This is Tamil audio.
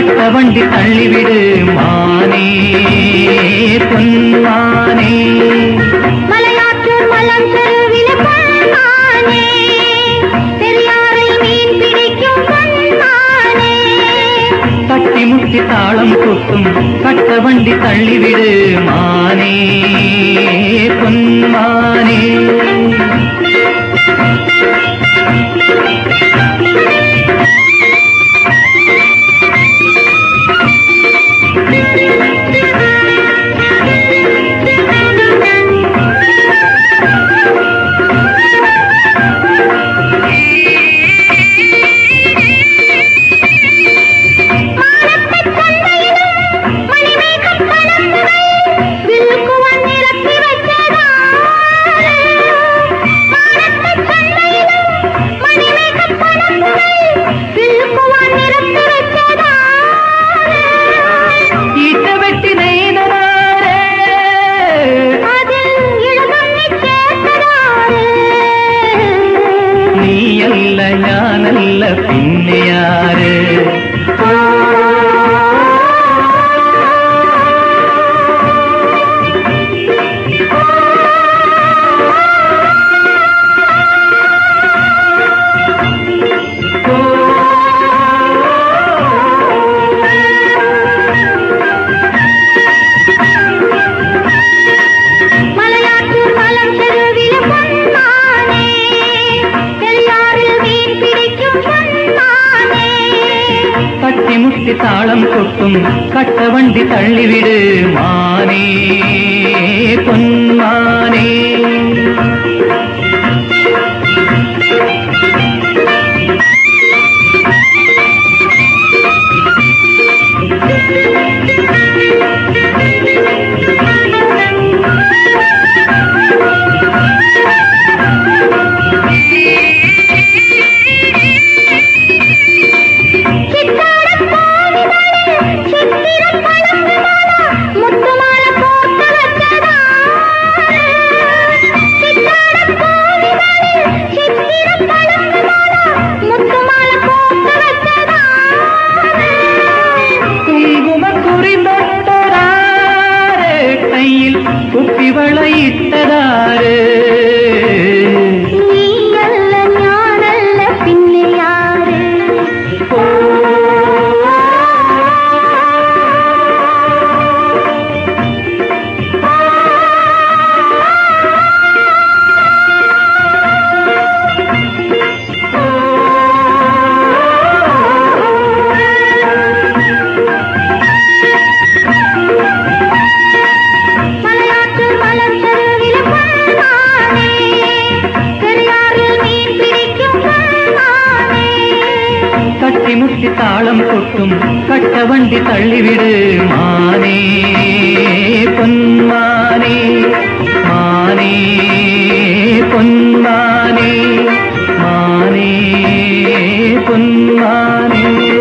கட்ட வண்டி தள்ளிவிடு மானே பொன்மானே மலையாற்றூர் மலம் தெருவில் பொன்மானே பெரியாரில் மீன் பிடிக்கும் பொன்மானே தட்டி முட்டி தாளம் கொட்டும் கட்ட வண்டி தள்ளிவிடு மானே பொன்மானே மானத்தைச் சந்தையிலும் மணிமேகப் பழங்குகள் வில்குவன் நிரப்பி வச்சதாரே. மானத்தைச் சந்தையிலும் மணிமேகப் பழங்குகள் வில்குவன் நிரப்பி வச்சதாரே. ஈட்ட வெட்டி நெய்தனாரே அதில் இளமண்ணி சேர்த்ததாரே. நீ அல்ல ஞானல்ல பின்னே யாரு மலையாற்றூர் மலம் தெருவில் பொன்மானே பெரியாரில் மீன் பிடிக்கும் பொன்மானே தட்டி முட்டி தாளம் கொட்டும் கட்ட வண்டி தள்ளிவிடு மானே பொன்மானே சித்தாடப் போவிதழே, சித்திரப் பழங்குமாலா, முத்துமால போட்டு வச்சதாரே. சித்தாடப் போவிதழே, சித்திரப் பழங்குமாலா, முத்துமால போட்டு வச்சதாரே. குங்கும குறிந்தொட்டராரே கையில் குப்பி வளையிட்டதாரு நீ அல்ல ஞானல்ல பின்னே யாரு மலையாற்றூர் மலம் தெருவில் பொன்மானே பெரியாரில் மீன் பிடிக்கும் பொன்மானே தட்டி முட்டி தாளம் கொட்டும் கட்ட வண்டி தள்ளிவிடு மானே பொன்மானே மானே பொன்மானே மானே பொன்மானே